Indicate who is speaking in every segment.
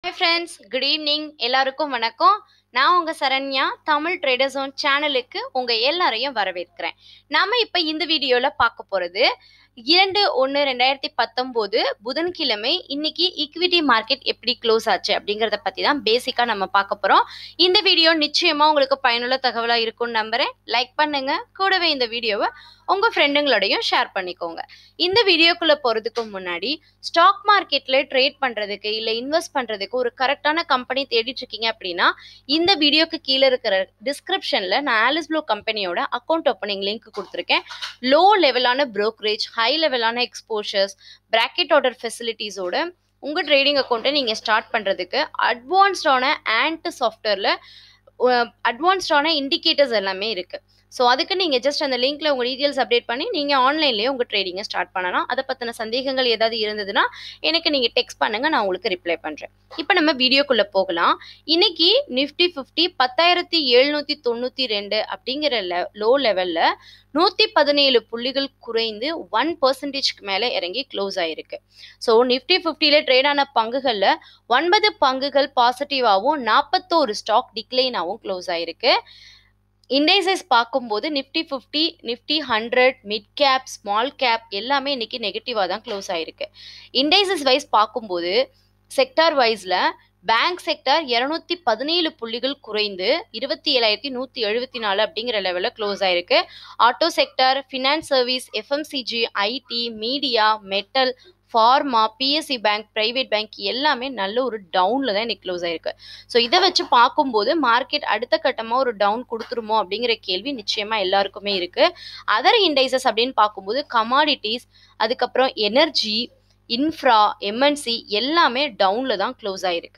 Speaker 1: hi friends good evening எல்லாருக்கும் வணக்கம் நான் உங்க சரண்யா தமிழ் ட்ரேடர்ஸ் ஓன் சேனலுக்கு உங்க எல்லாரையும் வரவேற்கிறேன் நாம இப்ப இந்த வீடியோல பார்க்க போறது இரண்டு ஒன்று ரெண்டாயிரத்தி பத்தொம்போது புதன்கிழமை இன்னைக்கு ஈக்விட்டி மார்க்கெட் எப்படி க்ளோஸ் ஆச்சு அப்படிங்கிறத பற்றி தான் பேசிக்காக நம்ம பார்க்க போகிறோம் இந்த வீடியோ நிச்சயமாக உங்களுக்கு பயனுள்ள தகவலாக இருக்கும்னு நம்புகிறேன் லைக் பண்ணுங்க கூடவே இந்த வீடியோவை உங்கள் ஃப்ரெண்டுங்களோடையும் ஷேர் பண்ணிக்கோங்க இந்த வீடியோக்குள்ளே போகிறதுக்கு முன்னாடி ஸ்டாக் மார்க்கெட்டில் ட்ரேட் பண்ணுறதுக்கு இல்லை இன்வெஸ்ட் பண்ணுறதுக்கு ஒரு கரெக்டான கம்பெனி தேடிட்டு இருக்கீங்க அப்படின்னா இந்த வீடியோக்கு கீழே இருக்கிற டிஸ்கிரிப்ஷனில் நான் ஆலிஸ் ப்ளூ கம்பெனியோட அக்கௌண்ட் ஓப்பனிங் லிங்க் கொடுத்துருக்கேன் லோ லெவலான brokerage ஹை லெவலான எக்ஸ்போஷர்ஸ் பிராக்கெட் ஆர்டர் ஃபெசிலிட்டிஸோட உங்கள் ட்ரேடிங் அக்கௌண்ட்டை நீங்கள் ஸ்டார்ட் பண்ணுறதுக்கு அட்வான்ஸ்டான ஆண்ட் சாஃப்ட்வேரில் அட்வான்ஸ்டான இண்டிகேட்டர்ஸ் எல்லாமே இருக்குது ஸோ அதுக்கு நீங்கள் ஜஸ்ட் அந்த லிங்க்ல உங்கள் டீட்டெயில்ஸ் அப்டேட் பண்ணி நீங்கள் ஆன்லைன்லேயே உங்கள் ட்ரேடிங்கை ஸ்டார்ட் பண்ணலாம் அதை பற்றின சந்தேகங்கள் ஏதாவது இருந்ததுன்னா எனக்கு நீங்கள் டெக்ஸ்ட் பண்ணுங்கள் நான் உங்களுக்கு ரிப்ளை பண்ணுறேன் இப்போ நம்ம வீடியோக்குள்ளே போகலாம் இன்னைக்கு நிஃப்டி ஃபிஃப்டி பத்தாயிரத்தி எழுநூற்றி தொண்ணூற்றி ரெண்டு அப்படிங்கிற லெ லோ லெவலில் நூற்றி பதினேழு புள்ளிகள் குறைந்து ஒன் பர்சன்டேஜ்க்கு மேலே இறங்கி க்ளோஸ் ஆயிருக்கு ஸோ நிஃப்டி ஃபிஃப்டியில் ட்ரேட் ஆன பங்குகளில் ஒன்பது பங்குகள் பாசிட்டிவாகவும் நாற்பத்தோரு ஸ்டாக் டிக்ளைனாகவும் க்ளோஸ் ஆயிருக்கு இண்டைசஸ் பார்க்கும்போது Nifty fifty Nifty hundred mid cap small cap எல்லாமே இன்னைக்கு நெகட்டிவாக தான் க்ளோஸ் ஆயிருக்கு இண்டைசஸ் வைஸ் பார்க்கும்போது செக்டார் வைஸில் பேங்க் செக்டார் இரநூத்தி பதினேழு புள்ளிகள் குறைந்து இருபத்தி ஏழாயிரத்தி நூற்றி எழுபத்தி நாலு அப்படிங்கிற லெவலில் க்ளோஸ் ஆயிருக்கு auto sector finance service FMCG IT media metal pharma PSC bank private bank எல்லாமே நல்ல ஒரு டவுனில் தான் இன்னைக்கு க்ளோஸ் ஆயிருக்கு ஸோ இதை வச்சு பார்க்கும்போது மார்க்கெட் அடுத்த கட்டமாக ஒரு டவுன் கொடுத்துருமோ அப்படிங்கிற கேள்வி நிச்சயமாக எல்லாருக்குமே இருக்குது அதர் இண்டைசஸ் அப்படின்னு பார்க்கும்போது கமாடிட்டிஸ் அதுக்கப்புறம் எனர்ஜி இன்ஃப்ரா எம்என்சி எல்லாமே டவுனில் தான் க்ளோஸ் ஆயிருக்கு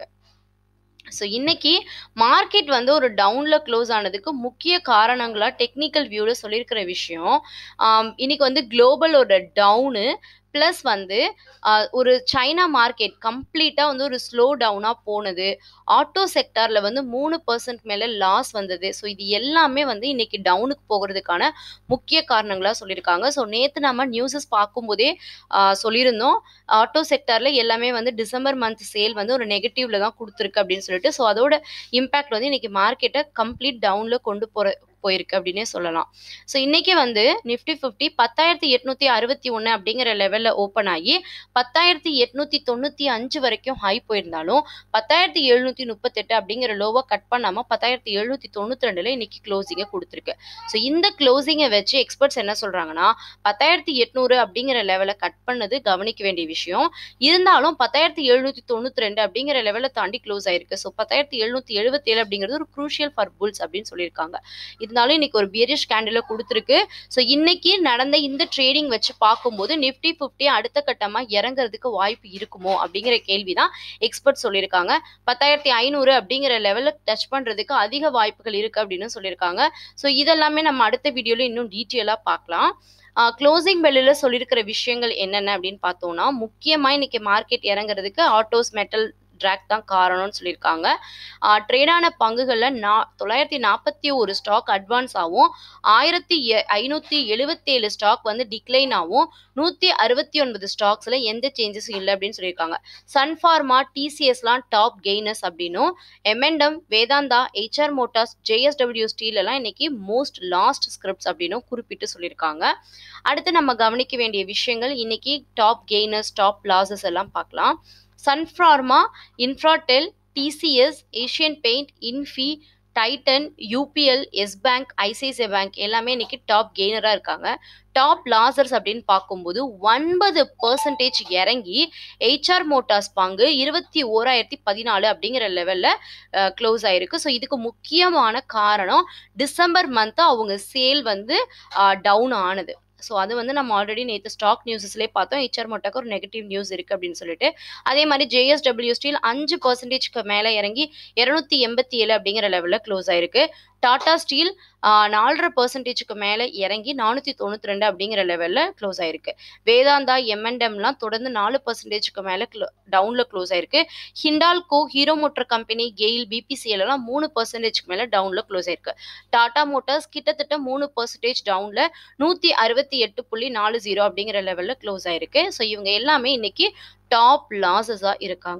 Speaker 1: ஸோ இன்னைக்கு மார்க்கெட் வந்து ஒரு டவுனில் க்ளோஸ் ஆனதுக்கு முக்கிய காரணங்களாக டெக்னிக்கல் வியூவில் சொல்லியிருக்கிற விஷயம் ஆம், இன்னைக்கு வந்து குளோபலோட டவுனு ப்ளஸ் வந்து ஆஹ், ஒரு சைனா மார்க்கெட் கம்ப்ளீட்டாக வந்து ஒரு ஸ்லோ டவுனாக போனது ஆட்டோ செக்டாரில் வந்து மூணு பர்சன்ட் மேலே லாஸ் வந்தது ஸோ இது எல்லாமே வந்து இன்னைக்கு டவுனுக்கு போகிறதுக்கான முக்கிய காரணங்களாக சொல்லியிருக்காங்க ஸோ நேற்று நம்ம நியூஸஸ் பார்க்கும்போதே ஆஹ், சொல்லியிருந்தோம் ஆட்டோ செக்டாரில் எல்லாமே வந்து டிசம்பர் மந்த் சேல் வந்து ஒரு நெகட்டிவ்ல தான் கொடுத்துருக்கு அப்படின்னு சொல்லிட்டு ஸோ அதோட இம்பேக்ட் வந்து இன்னைக்கு மார்க்கெட்டை கம்ப்ளீட் டவுனில் கொண்டு போகிற போயிருக்கு அப்படின்னே சொல்லலாம் ஸோ இன்னைக்கு வந்து நிஃப்டி ஃபிஃப்டி பத்தாயிரத்தி எட்நூத்தி அறுபத்தி ஒன்று அப்படிங்கிற லெவலில் ஓப்பன் ஆகி பத்தாயிரத்தி எட்நூத்தி தொண்ணூற்றி அஞ்சு வரைக்கும் ஹை போயிருந்தாலும் பத்தாயிரத்தி எழுநூற்றி முப்பத்தெட்டு அப்படிங்கிற லோவை கட் பண்ணாமல் பத்தாயிரத்தி எழுநூற்றி தொண்ணூற்றி ரெண்டில் இன்னைக்கு க்ளோசிங்கை கொடுத்துருக்கு ஸோ இந்த க்ளோசிங்கை வச்சு எக்ஸ்பர்ட்ஸ் என்ன சொல்கிறாங்கன்னா பத்தாயிரத்தி எட்நூறு அப்படிங்கிற லெவலை கட் பண்ணது கவனிக்க வேண்டிய விஷயம் இருந்தாலும் பத்தாயிரத்தி எழுநூற்றி தொண்ணூற்றி ரெண்டு அப்படிங்கிற லெவலை தாண்டி க்ளோஸ் ஆயிருக்கு ஸோ பத்தாயிரத்தி எழுநூற்றி எழுபத்தேழு அப்படிங்கிறது ஒரு க்ரூஷியல் ஃபார் புல்ஸ் அப்படின்னு சொல்லியிருக்காங்க இருந்தாலும் இன்னைக்கு ஒரு பியரிஷ் கேண்டில் கொடுத்துருக்கு ஸோ இன்னைக்கு நடந்த இந்த ட்ரேடிங் வச்சு பார்க்கும்போது நிஃப்டி ஃபிஃப்டி அடுத்த கட்டமாக இறங்குறதுக்கு வாய்ப்பு இருக்குமோ அப்படிங்கிற கேள்வி தான் எக்ஸ்பர்ட் சொல்லியிருக்காங்க பத்தாயிரத்தி ஐநூறு அப்படிங்கிற லெவலில் டச் பண்ணுறதுக்கு அதிக வாய்ப்புகள் இருக்குது அப்படின்னு சொல்லியிருக்காங்க ஸோ இதெல்லாமே நம்ம அடுத்த வீடியோவில் இன்னும் டீட்டெயிலாக பார்க்கலாம் க்ளோசிங் பெல்லில் சொல்லியிருக்கிற விஷயங்கள் என்னென்ன அப்படின்னு பார்த்தோம்னா முக்கியமாக இன்னைக்கு மார்க்கெட் இறங்குறதுக்கு ஆட்டோஸ் மெட்டல் ட்ராக் தான் காரணம்னு சொல்லியிருக்காங்க ட்ரேடான பங்குகளில் நா தொள்ளாயிரத்தி நாற்பத்தி ஒரு ஸ்டாக் அட்வான்ஸ் ஆகும் ஆயிரத்தி எ- ஐநூற்றி எழுபத்தேழு ஸ்டாக் வந்து டிக்ளைன் ஆகும் நூற்றி அறுபத்தி ஒன்பது ஸ்டாக்ஸில் எந்த சேஞ்சஸும் இல்லை அப்படின்னு சொல்லியிருக்காங்க சன்ஃபார்மா டிசிஎஸ்லாம் டாப் கெய்னர்ஸ் அப்படின்னும் எம்என்டம் Vedanta HR Motors JSW steel எல்லாம் இன்னைக்கு மோஸ்ட் லாஸ்ட் ஸ்கிரிப்ட்ஸ் அப்படின்னும் குறிப்பிட்டு சொல்லியிருக்காங்க அடுத்து நம்ம கவனிக்க வேண்டிய விஷயங்கள் இன்னைக்கு டாப் கெய்னர்ஸ் டாப் லாசஸ் எல்லாம் பார்க்கலாம் Sun Pharma Infratel TCS Asian Paint Infy Titan UPL Yes Bank ICICI Bank எல்லாமே இன்னைக்கு டாப் கெய்னராக இருக்காங்க டாப் லாசர்ஸ் அப்படின்னு பார்க்கும்போது ஒன்பது பர்சன்டேஜ் இறங்கி ஹெச்ஆர் மோட்டார்ஸ் பங்கு இருபத்தி ஓராயிரத்தி பதினாலு அப்படிங்கிற லெவலில் க்ளோஸ் ஆயிருக்கு ஸோ இதுக்கு முக்கியமான காரணம் டிசம்பர் மந்த்து அவங்க சேல் வந்து டவுன் ஆனது ஸோ அது வந்து நம்ம ஆல்ரெடி நேற்று ஸ்டாக் நியூஸஸ்லேயே பார்த்தோம் ஹெச்ஆர் மோட்டாக்கு ஒரு நெகட்டிவ் நியூஸ் இருக்குது அப்படின்னு சொல்லிட்டு அதே மாதிரி ஜேஎஸ்டபிள்யூ ஸ்டீல் அஞ்சு பர்சன்டேஜ்க்கு மேலே இறங்கி இரநூத்தி எண்பத்தி ஏழு அப்படிங்கிற லெவலில் க்ளோஸ் ஆயிருக்கு டாடா ஸ்டீல் நாலரை பர்சன்டேஜுக்கு மேலே இறங்கி நானூற்றி தொண்ணூற்றி ரெண்டு அப்படிங்கிற லெவலில் க்ளோஸ் ஆயிருக்கு வேதாந்தா எம்என்டம்லாம் தொடர்ந்து நாலு பர்சன்டேஜ்க்கு மேலே டவுனில் க்ளோஸ் ஆயிருக்கு Hindalco Hero Motor company GAIL BPCL எல்லாம் மூணு பர்சன்டேஜ்க்கு மேலே டவுனில் க்ளோஸ் ஆயிருக்கு டாடா மோட்டார்ஸ் கிட்டத்தட்ட மூணு பர்சன்டேஜ் டவுனில் நூற்றி அறுபத்தி எட்டு புள்ளி நாலு ஜீரோ அப்படிங்கிற லெவலில் க்ளோஸ் ஆயிருக்கு ஸோ இவங்க எல்லாமே இன்னைக்கு டாப் லாசஸாக இருக்காங்க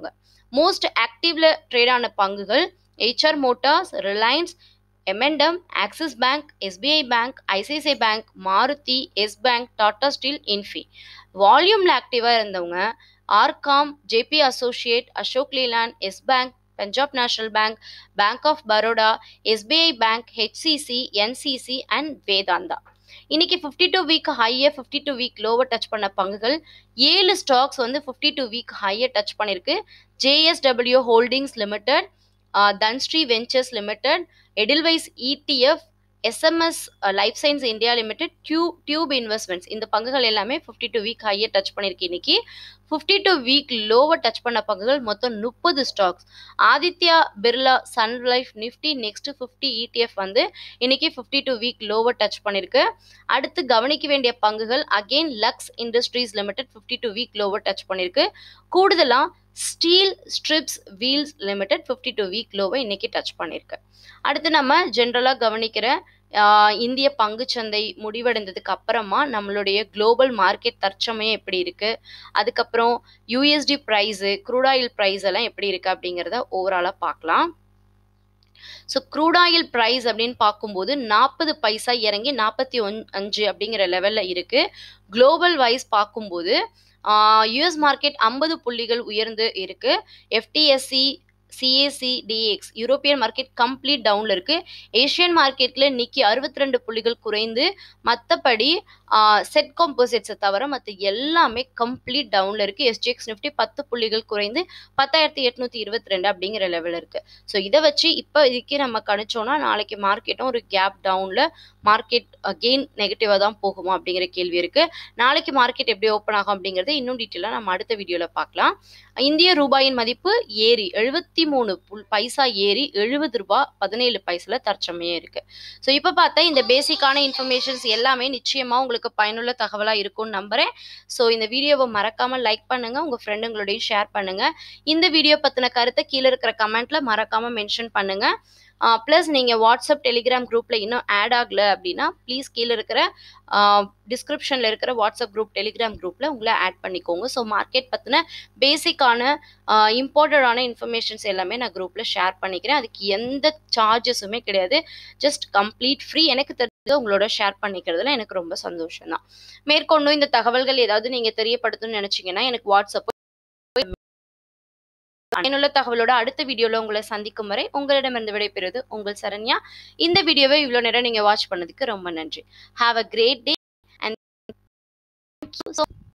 Speaker 1: மோஸ்ட் ஆக்டிவ்ல ட்ரேட் ஆன பங்குகள் ஹெச்ஆர் மோட்டார்ஸ் ரிலையன்ஸ் எம்என்டம் Axis Bank SBI Bank ICICI Bank Maruti Yes Bank Tata Steel Infy வால்யூமில் ஆக்டிவாக இருந்தவங்க RCom JP Associate Ashok Leyland Yes Bank Punjab National Bank Bank of Baroda SBI Bank HCC NCC and Vedanta இன்னைக்கு ஃபிஃப்டி டூ வீக் ஹையை fifty two week லோவை touch பண்ண பங்குகள் ஏழு stocks வந்து ஃபிஃப்டி டூ வீக் ஹையை டச் பண்ணியிருக்கு JSW Holdings Limited Dhanashree Ventures Limited Edelweiss ETF SMS Life Science India Limited டியூ டியூப் இன்வெஸ்ட்மெண்ட்ஸ் இந்த பங்குகள் எல்லாமே ஃபிஃப்டி டூ வீக் ஹையை டச் பண்ணியிருக்கு இன்னைக்கு ஃபிஃப்டி டூ வீக் லோவை டச் பண்ண பங்குகள் மொத்தம் முப்பது stocks Aditya Birla Sun Life Nifty Next Fifty ETF வந்து இன்னைக்கு ஃபிஃப்டி டூ வீக் லோவை டச் பண்ணியிருக்கு அடுத்து கவனிக்க வேண்டிய பங்குகள் again Lux Industries Limited fifty two week லோவை டச் பண்ணியிருக்கு கூடுதலாக Steel Strips Wheels Limited fifty two week லோவை இன்னைக்கு டச் பண்ணியிருக்கு அடுத்து நம்ம ஜென்ரலாக கவனிக்கிற இந்திய பங்குச்சந்தை முடிவடைந்ததுக்கு அப்புறமா நம்மளுடைய குளோபல் மார்க்கெட் தற்சமயம் எப்படி இருக்கு அதுக்கப்புறம் USD price crude oil price எல்லாம் எப்படி இருக்கு அப்படிங்கிறத ஓவராலாக பார்க்கலாம் ஸோ க்ரூட் ஆயில் ப்ரைஸ் அப்படின்னு பார்க்கும்போது நாற்பது பைசா இறங்கி நாற்பத்தி ஒன் அஞ்சு அப்படிங்கிற லெவலில் இருக்குது குளோபல் வைஸ் பார்க்கும்போது யூஎஸ் மார்க்கெட் ஐம்பது புள்ளிகள் உயர்ந்து இருக்கு FTSE CAC DAX European market complete டவுனில் இருக்குது ஏஷியன் மார்க்கெட்டில் இன்னைக்கு அறுபத்தி ரெண்டு புள்ளிகள் குறைந்து மற்றபடி செட் காம்போசிட்ஸை தவிர மற்ற எல்லாமே கம்ப்ளீட் டவுனில் இருக்குது எஸ்ஜிஎக்ஸ் நிஃப்டி பத்து புள்ளிகள் குறைந்து பத்தாயிரத்தி எட்நூற்றி இருபத்தி ரெண்டு அப்படிங்கிற லெவலில் இருக்குது ஸோ இதை வச்சு இப்போ இதுக்கு நம்ம கணிச்சோன்னா நாளைக்கு மார்க்கெட்டும் ஒரு கேப் டவுனில் மார்க்கெட் அகெயின் நெகட்டிவாக தான் போகுமா அப்படிங்கிற கேள்வி இருக்குது நாளைக்கு மார்க்கெட் எப்படி ஓப்பன் ஆகும் அப்படிங்கிறத இன்னும் டீட்டெயிலாக நம்ம அடுத்த வீடியோவில் பார்க்கலாம் இந்திய ரூபாயின் மதிப்பு ஏறி எழுபத்தி மூணு பைசா ஏறி எழுபது ரூபாய் பதினேழு பைசால தற்சமயம் இருக்கு ஸோ இப்போ பார்த்தா இந்த பேசிக்கான இன்ஃபர்மேஷன்ஸ் எல்லாமே நிச்சயமாக உங்களுக்கு பயனுள்ள தகவலாக இருக்கும்னு நம்புறேன் ஸோ இந்த வீடியோவை மறக்காம லைக் பண்ணுங்க உங்க ஃப்ரெண்டுங்களோடையும் ஷேர் பண்ணுங்க இந்த வீடியோ பற்றின கருத்தை கீழே இருக்கிற கமெண்ட்ல மறக்காம மென்ஷன் பண்ணுங்க ப்ளஸ் நீங்கள் வாட்ஸ்அப் டெலிகிராம் குரூப்பில் இன்னும் ஆட் ஆகலை அப்படின்னா ப்ளீஸ் கீழே இருக்கிற டிஸ்கிரிப்ஷனில் இருக்கிற வாட்ஸ்அப் குரூப் டெலிகிராம் குரூப்பில் உங்களை ஆட் பண்ணிக்கோங்க ஸோ மார்க்கெட் பற்றின பேசிக்கான இம்பார்ட்டண்டான இன்ஃபர்மேஷன்ஸ் எல்லாமே நான் குரூப்பில் ஷேர் பண்ணிக்கிறேன் அதுக்கு எந்த சார்ஜஸுமே கிடையாது ஜஸ்ட் கம்ப்ளீட் ஃப்ரீ எனக்கு தெரிஞ்சது உங்களோட ஷேர் பண்ணிக்கிறதுல எனக்கு ரொம்ப சந்தோஷம் தான் மேற்கொண்டும் இந்த தகவல்கள் ஏதாவது நீங்கள் தெரியப்படுத்தணும்னு நினச்சிங்கன்னா எனக்கு வாட்ஸ்அப் பயனுள்ள தகவலோட அடுத்த வீடியோல உங்களை சந்திக்கும் வரை உங்களிடமிருந்து விடைபெறுவது உங்கள் சரண்யா இந்த வீடியோவை இவ்வளோ நேரம் நீங்க வாட்ச் பண்ணதுக்கு ரொம்ப நன்றி have a great day and